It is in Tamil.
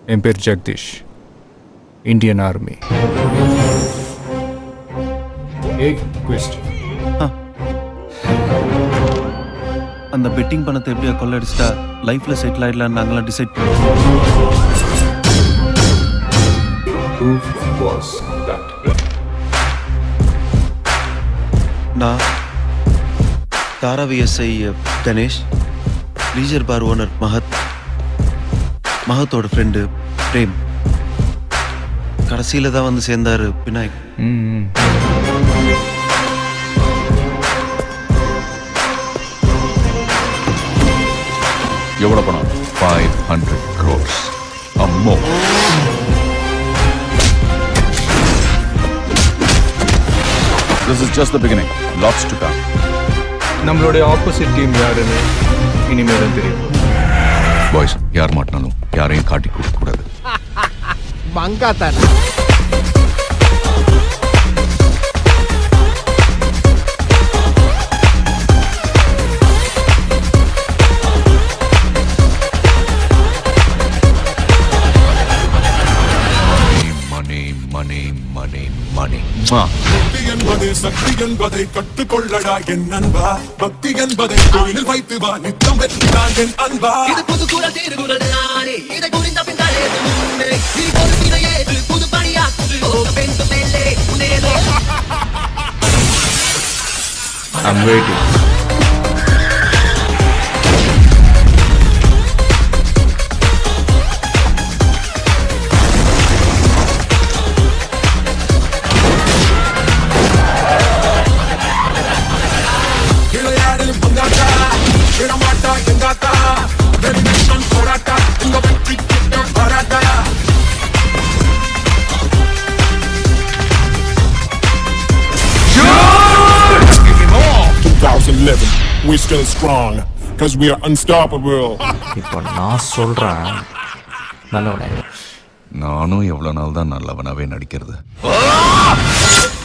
என் பேர் ஜெகதீஷ் இந்தியன் ஆர்மி ஏக் கொஸ்டின் அந்த பெட்டிங் பணத்தை எப்படியா கொள்ளடிச்சிட்டா லைஃப்ல செட்டில் ஆயிடலாம்னு நாங்களாம் டிசைட் பண்ணோம் Who was that? நான் Dharavi SI Ganesh leisure bar owner Mahat மஹத்தோட ஃப்ரெண்டு பிரேம் கடைசியில தான் வந்து சேர்ந்தாரு விநாயக் ம் எவ்வளவு பணம் ஃபைவ் ஹண்ட்ரட் க்ரோர்ஸ் அம்மோ This is just the beginning. Lots to come. நம்மளுடைய ஆப்போசிட் டீம் யாருன்னு இனிமேல் தான் தெரியும் பாய்ஸ் யார் மாட்டினாலும் யாரையும் காட்டி கொடுக்க கூடாது மணி மணி மணி மணி பக்தி என்பது சக்தி என்பதை கற்றுக்கொள்ளடா என் அன்பா பக்தி என்பதை கோயிலில் வைத்து வா நித்தம் வெற்றிதான் என் அன்பா இது புது குரல் திருகுரல் நானே இதை குறிந்த பின் தழையது முன்னே நீ பொறுப்பினை ஏற்று புது பணியாற்று ஓ பெண் மேலே முன்னேறே ஐம் வெயிட்டிங் விளையாடு பந்தாட்டா விடமாட்டா எங்காத்தா ரெடிமேஷன் போராட்டா இந்த வெற்றி கிட்ட வராட்டா We're still strong because we are unstoppable. இப்போ நான் சொல்கிறேன் நல்லவனே நானும் எவ்வளவு நாள் தான் நல்லவனாவே நடிக்கிறது